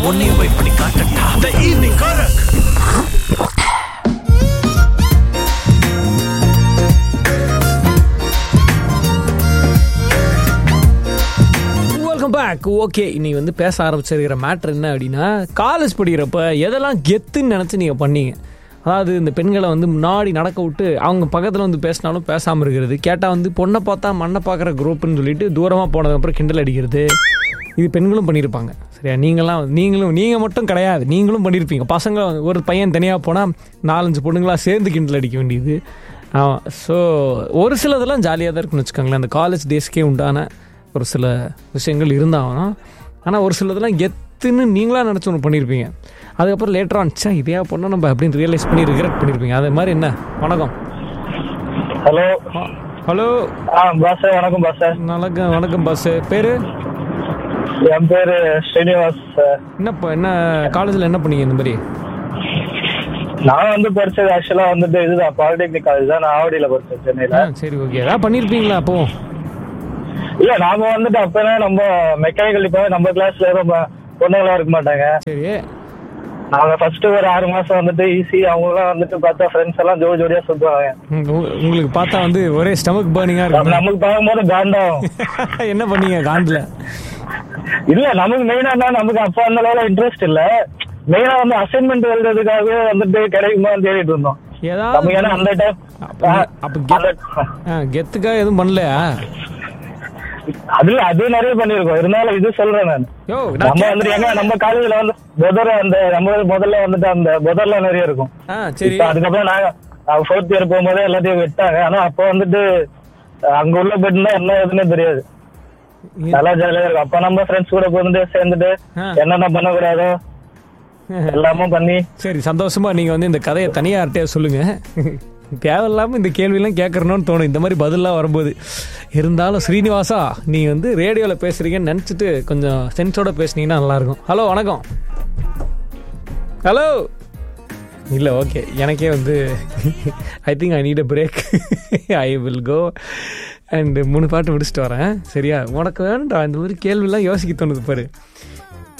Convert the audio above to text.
உன்னையும் போய் பண்ணி காட்டட்டா த ஈவினிங் கரக் வெல்கம் பேக் ஓகே இன்னைக்கு வந்து பேச ஆரம்பிச்சிருக்கிற மேட்ரு என்ன அப்படின்னா காலேஜ் படிக்கிறப்ப எதெல்லாம் கெத்துன்னு நினச்சி நீங்கள் பண்ணீங்க அதாவது இந்த பெண்களை வந்து முன்னாடி நடக்க விட்டு அவங்க பக்கத்தில் வந்து பேசினாலும் பேசாமல் இருக்கிறது கேட்டால் வந்து பொண்ணை பார்த்தா மண்ணை பார்க்குற குரூப்புன்னு சொல்லிட்டு தூரமாக போனதுக்கப்புறம் கிண்டல் அடிக்கிறது இது பெண்களும் பண்ணியிருப்பாங்க சரியா நீங்களாம் நீங்களும் நீங்கள் மட்டும் கிடையாது நீங்களும் பண்ணியிருப்பீங்க பசங்க ஒரு பையன் தனியாக போனால் நாலஞ்சு பொண்ணுங்களாம் சேர்ந்து கிண்டல் அடிக்க வேண்டியது ஆமாம் ஸோ ஒரு சிலதெல்லாம் ஜாலியாக தான் இருக்குன்னு வச்சுக்கோங்களேன் அந்த காலேஜ் டேஸ்க்கே உண்டான ஒரு சில விஷயங்கள் இருந்தாலும் ஆனால் ஒரு சிலதெல்லாம் கெத்துன்னு நீங்களாக நினச்சி ஒன்று பண்ணியிருப்பீங்க அதுக்கப்புறம் லேட்டர் ஆனிச்சா இதையா பொண்ணை நம்ம அப்படின்னு ரியலைஸ் பண்ணி ரிக்ரெட் பண்ணியிருப்பீங்க அது மாதிரி என்ன வணக்கம் ஹலோ ஹலோ ஆ பாஸ் வணக்கம் பாஸ் வணக்கம் வணக்கம் பாஸ் பேர் என் பேரு ஸ்ரீனிவாஸ் சார் என்ன இப்போ என்ன காலேஜில் என்ன பண்ணீங்க இந்த மாதிரி நான் வந்து படிச்சது ஆக்சுவலா வந்துட்டு இதுதான் பாலிடெக்னிக் காலேஜ் தான் நான் ஆவடியில படிச்சேன் சென்னையில ஆ சரி ஓகே ஏதாவது பண்ணியிருப்பீங்களா அப்போ இல்ல நாம வந்துட்டு அப்பதான் நம்ம மெக்கானிக்கல் இப்போ நம்ம கிளாஸ்ல ரொம்ப பொண்ணுங்களா இருக்க மாட்டாங்க சரி நாங்க ஃபர்ஸ்ட் ஒரு ஆறு மாசம் வந்துட்டு ஈஸி அவங்க எல்லாம் வந்துட்டு பார்த்தா ஃப்ரெண்ட்ஸ் எல்லாம் ஜோடி ஜோடியா சுத்துவாங்க ம், உ- உங்களுக்கு பார்த்தா வந்து ஒரே ஸ்டமக் பர்னிங்காக நம்ம- இருக்கு நமக்கு பார்க்கும்போது காண்டாகும் என்ன பண்ணீங்க காண்டில் இல்ல நமக்கு மெயினா என்ன நமக்கு அப்ப அந்த அளவுல இன்ட்ரெஸ்ட் இல்ல மெயினா வந்து அசைன்மெண்ட் எழுதுறதுக்காக வந்துட்டு கிடைக்குமா தேடிட்டு இருந்தோம் ஏதாவது நம்ம ஏன்னா அந்த டைம் அப்ப அப்ப கெத்- ஆ, கெத்துக்காக எதுவும் பண்ணலையா அதுல அது நிறைய பண்ணிருக்கோம் இருந்தாலும் இது சொல்றேன் நான் யோ நம்ம வந்துட்டு எங்க நம்ம காலேஜ்ல வந்து புதர் அந்த நம்ம முதல்ல வந்துட்டு அந்த புதர்ல நிறைய இருக்கும் ஆ சரி இப்ப அதுக்கப்புறம் நாங்க ஃபோர்த் இயர் போகும்போது எல்லாத்தையும் விட்டாங்க ஆனா அப்ப வந்துட்டு அங்க உள்ள போயிட்டு என்ன எதுவுமே தெரியாது நல்லா ஜாலியா இருக்கும் அப்ப நம்ம ஃப்ரெண்ட்ஸ் கூட போயிட்டு சேர்ந்துட்டு ஆ. என்னென்ன பண்ணக்கூடாதோ எல்லாமே பண்ணி சரி சந்தோஷமா நீங்க வந்து இந்த கதையை தனியா யார்கிட்டயா சொல்லுங்க தேவையில்லாம இந்த கேள்வியெல்லாம் கேட்கறணும்னு தோணும் இந்த மாதிரி பதிலாம் வரும்போது இருந்தாலும் ஸ்ரீனிவாசா நீ வந்து ரேடியோவில் பேசுறீங்கன்னு நினச்சிட்டு கொஞ்சம் சென்ஸோட பேசுனீங்கன்னா நல்லா இருக்கும் ஹலோ வணக்கம் ஹலோ இல்லை ஓகே எனக்கே வந்து I think I need a break I will go and மூணு பாட்டு முடிச்சுட்டு வரேன் சரியா உனக்கு வேணும்டா இந்த மாதிரி கேள்விலாம் யோசிக்க தோணுது பாரு